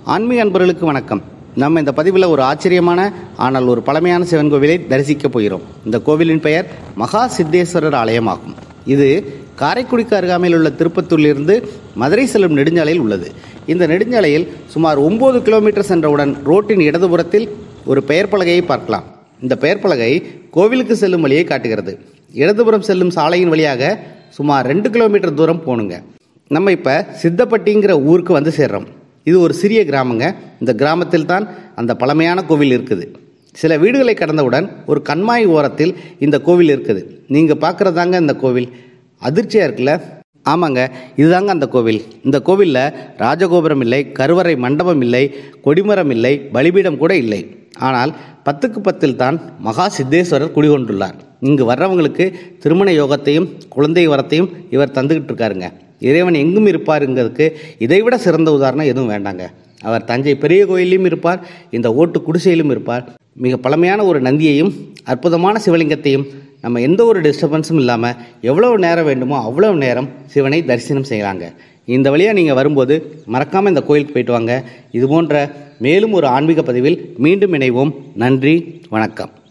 ஆன்மீக அன்பர்களுக்கு வணக்கம் நம்ம இந்த பதிவில் ஒரு ஆச்சரியமான ஆனால் ஒரு பழமையான சிவன் கோவிலை தரிசிக்கப் போகிறோம் இந்த கோவிலின் பெயர் மகா சித்தேஸ்வரர் ஆலயமாகும் இது காரைக்குடிக்கு அருகாமையில் உள்ள திருப்பத்தூரிலிருந்து மதுரை செல்லும் நெடுஞ்சாலையில் உள்ளது இந்த நெடுஞ்சாலையில் சுமார் ஒன்பது கிலோமீட்டர் சென்றவுடன் ரோட்டின் இடதுபுறத்தில் ஒரு பெயர் பலகையை பார்க்கலாம் இந்த பெயர் பலகை கோவிலுக்கு செல்லும் வழியை காட்டுகிறது இடதுபுறம் செல்லும் சாலையின் வழியாக சுமார் ரெண்டு கிலோமீட்டர் தூரம் போகணுங்க நம்ம இப்போ சித்தப்பட்டிங்கிற ஊருக்கு வந்து சேர்றோம் இது ஒரு சிறிய கிராமங்க இந்த கிராமத்தில் தான் அந்த பழமையான கோவில் இருக்குது சில வீடுகளை கடந்தவுடன் ஒரு கண்மாய் ஓரத்தில் இந்த கோவில் இருக்குது நீங்கள் பார்க்குறதாங்க இந்த கோவில் அதிர்ச்சியாக இருக்குல்ல ஆமாங்க இதுதாங்க அந்த கோவில் இந்த கோவிலில் ராஜகோபுரம் இல்லை கருவறை மண்டபம் இல்லை கொடிமரம் இல்லை பலிபீடம் கூட இல்லை ஆனால் பத்துக்கு பத்தில் தான் மகா சித்தேஸ்வரர் குடிகொண்டுள்ளார் இங்கு வர்றவங்களுக்கு திருமண யோகத்தையும் குழந்தை வரத்தையும் இவர் தந்துக்கிட்டு இருக்காருங்க இறைவன் எங்கும் இருப்பாருங்கிறதுக்கு இதைவிட சிறந்த உதாரணம் எதுவும் வேண்டாங்க அவர் தஞ்சை பெரிய கோயிலையும் இருப்பார் இந்த ஓட்டு குடிசையிலும் இருப்பார் மிக பழமையான ஒரு நந்தியையும் அற்புதமான சிவலிங்கத்தையும் நம்ம எந்த ஒரு டிஸ்டர்பன்ஸும் இல்லாமல் எவ்வளவு நேரம் வேண்டுமோ அவ்வளவு நேரம் சிவனை தரிசனம் செய்யலாங்க இந்த வழியாக நீங்கள் வரும்போது மறக்காமல் இந்த கோயிலுக்கு போயிட்டு வாங்க இது போன்ற மேலும் ஒரு ஆன்மீக பதிவில் மீண்டும் இணைவோம் நன்றி வணக்கம்